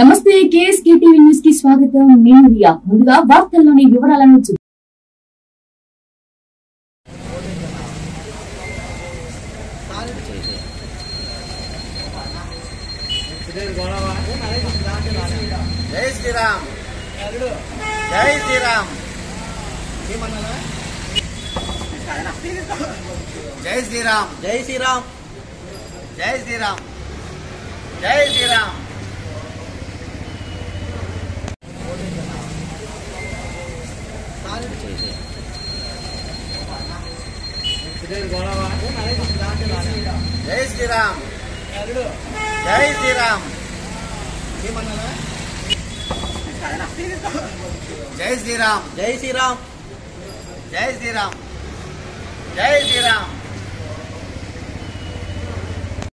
నమస్తే KSK TV news కి స్వాగతం నేను రియా ముందుగా వార్తల్లోని వివరాలను చూ జై శ్రీరామ్ జై శ్రీరామ్ జై శ్రీరామ్ జై శ్రీరామ్ జై శ్రీరామ్ జై శ్రీరామ్ జై శ్రీరామ్ జై శ్రీరామ్ జై శ్రీరామ్ జై శ్రీరామ్ జై శ్రీరామ్ జై శ్రీరామ్